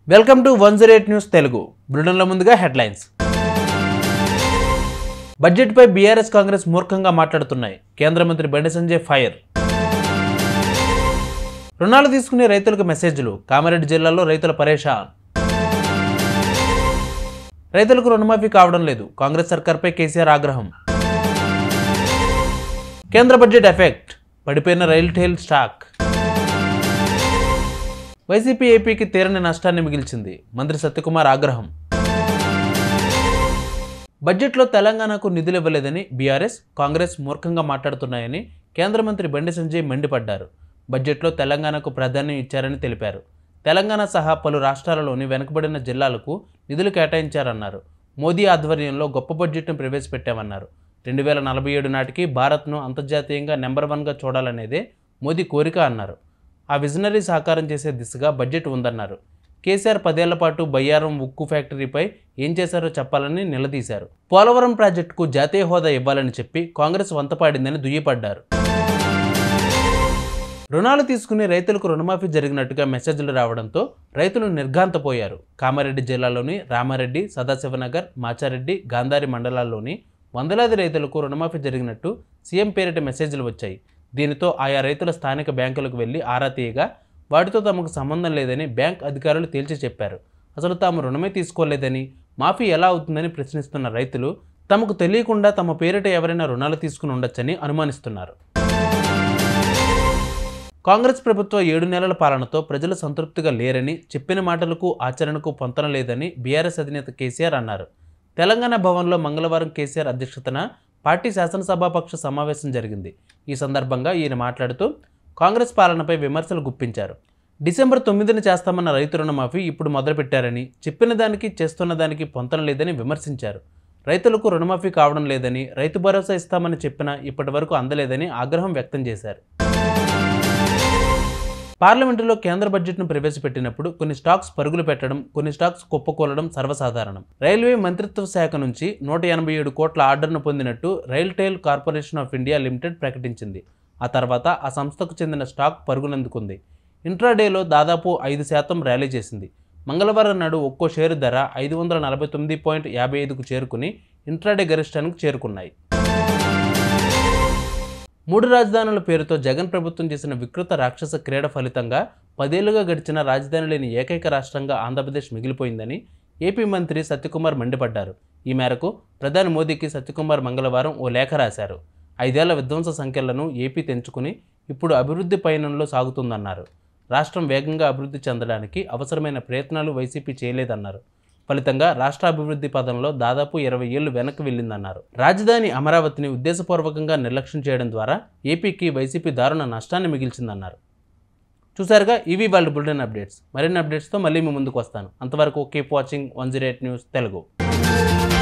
welcome to one zero eight news Telugu బ్రిటన్లో ముందుగా headlines బడ్జెట్పై BRS Congress మూర్ఖంగా మాట్లాడుతున్నాయి కేంద్ర మంత్రి బండి సంజయ్ ఫైర్ రుణాలు తీసుకునే రైతులకు మెసేజ్లు కామారెడ్డి జిల్లాలో రైతుల పరేషాన్ రైతులకు రుణమాఫీ కావడం లేదు కాంగ్రెస్ సర్కార్పై కేసీఆర్ ఆగ్రహం కేంద్ర బడ్జెట్ ఎఫెక్ట్ పడిపోయిన రైల్ టైల్ స్టాక్ వైసీపీ ఏపీకి తీరని నష్టాన్ని మిగిల్చింది మంత్రి సత్యకుమార్ ఆగ్రహం బడ్జెట్లో తెలంగాణకు నిధులు ఇవ్వలేదని బీఆర్ఎస్ కాంగ్రెస్ మూర్ఖంగా మాట్లాడుతున్నాయని కేంద్ర మంత్రి బండి సంజయ్ మండిపడ్డారు బడ్జెట్లో తెలంగాణకు ప్రాధాన్యం ఇచ్చారని తెలిపారు తెలంగాణ సహా పలు రాష్ట్రాలలోని వెనుకబడిన జిల్లాలకు నిధులు కేటాయించారన్నారు మోదీ ఆధ్వర్యంలో గొప్ప బడ్జెట్ను ప్రవేశపెట్టామన్నారు రెండు వేల నలభై ఏడు నాటికి భారత్ను అంతర్జాతీయంగా నెంబర్ వన్గా చూడాలనేదే మోదీ కోరిక అన్నారు ఆ విజనరీ సాకారం చేసే దిశగా బడ్జెట్ ఉందన్నారు కేసీఆర్ పదేళ్ల పాటు బయ్యారం ఉక్కు ఫ్యాక్టరీపై ఏం చేశారో చెప్పాలని నిలదీశారు పోలవరం ప్రాజెక్టుకు జాతీయ హోదా ఇవ్వాలని చెప్పి కాంగ్రెస్ వంతపాడిందని దుయ్యపడ్డారు రుణాలు తీసుకుని రైతులకు రుణమాఫీ జరిగినట్టుగా మెసేజ్లు రావడంతో రైతులు నిర్ఘాంతపోయారు కామారెడ్డి జిల్లాలోని రామారెడ్డి సదాశివనగర్ మాచారెడ్డి గాంధారి మండలాల్లోని వందలాది రైతులకు రుణమాఫీ జరిగినట్టు సీఎం పేరిట మెసేజ్లు వచ్చాయి దీనితో ఆయా రైతుల స్థానిక బ్యాంకులకు వెళ్లి ఆరా తీయగా వాటితో తమకు సంబంధం లేదని బ్యాంక్ అధికారులు తేల్చి చెప్పారు అసలు తాము రుణమే తీసుకోలేదని మాఫీ ఎలా అవుతుందని ప్రశ్నిస్తున్న రైతులు తమకు తెలియకుండా తమ పేరిట ఎవరైనా రుణాలు తీసుకుని ఉండొచ్చని అనుమానిస్తున్నారు కాంగ్రెస్ ప్రభుత్వ ఏడు నెలల పాలనతో ప్రజలు సంతృప్తిగా లేరని చెప్పిన మాటలకు ఆచరణకు పొంతన లేదని బీఆర్ఎస్ అధినేత కేసీఆర్ అన్నారు తెలంగాణ భవన్లో మంగళవారం కేసీఆర్ అధ్యక్షతన పార్టీ శాసనసభాపక్ష సమావేశం జరిగింది ఈ సందర్భంగా ఈయన మాట్లాడుతూ కాంగ్రెస్ పాలనపై విమర్శలు గుప్పించారు డిసెంబర్ తొమ్మిదిన చేస్తామన్న రైతు రుణమాఫీ ఇప్పుడు మొదలుపెట్టారని చెప్పిన దానికి చేస్తున్న దానికి పొంతన లేదని విమర్శించారు రైతులకు రుణమాఫీ కావడం లేదని రైతు భరోసా ఇస్తామని చెప్పినా ఇప్పటి వరకు అందలేదని ఆగ్రహం వ్యక్తం చేశారు పార్లమెంటులో కేంద్ర బడ్జెట్ను ప్రవేశపెట్టినప్పుడు కొన్ని స్టాక్స్ పరుగులు పెట్టడం కొన్ని స్టాక్స్ కుప్పకూలడం సర్వసాధారణం రైల్వే మంత్రిత్వ శాఖ నుంచి నూట ఎనభై ఏడు కోట్ల ఆర్డర్ను పొందినట్టు RailTel corporation of India limited ప్రకటించింది ఆ తర్వాత ఆ సంస్థకు చెందిన స్టాక్ పరుగునందుకుంది ఇంట్రాడేలో దాదాపు ఐదు శాతం ర్యాలీ చేసింది మంగళవారం నాడు ఒక్కో షేరు ధర ఐదు వందల నలభై తొమ్మిది పాయింట్ యాభై ఐదుకు చేరుకుని ఇంట్రాడే గరిష్టానికి చేరుకున్నాయి మూడు రాజధానుల పేరుతో జగన్ ప్రభుత్వం చేసిన వికృత రాక్షస క్రీడ ఫలితంగా పదేళ్లుగా గడిచిన రాజధాని లేని ఏకైక రాష్ట్రంగా ఆంధ్రప్రదేశ్ మిగిలిపోయిందని ఏపీ మంత్రి సత్యకుమార్ మండిపడ్డారు ఈ మేరకు ప్రధాని మోదీకి సత్యకుమార్ మంగళవారం ఓ లేఖ రాశారు ఐదేళ్ల విధ్వంస సంఖ్యలను ఏపీ తెంచుకుని ఇప్పుడు అభివృద్ధి పయనంలో సాగుతుందన్నారు రాష్ట్రం వేగంగా అభివృద్ధి చెందడానికి అవసరమైన ప్రయత్నాలు వైసీపీ చేయలేదన్నారు ఫలితంగా రాష్ట్ర అభివృద్ధి పదంలో దాదాపు ఇరవై ఏళ్లు వెనక్కి వెళ్ళిందన్నారు రాజధాని అమరావతిని ఉద్దేశపూర్వకంగా నిర్లక్ష్యం చేయడం ద్వారా ఏపీకి వైసీపీ దారుణ నష్టాన్ని మిగిల్చిందన్నారు చూసారుగా ఇవి వాళ్ళ బులెటిన్ అప్డేట్స్ మరిన్ని అప్డేట్స్తో మళ్ళీ మీ ముందుకు వస్తాను అంతవరకు keep watching one zero eight news Telugu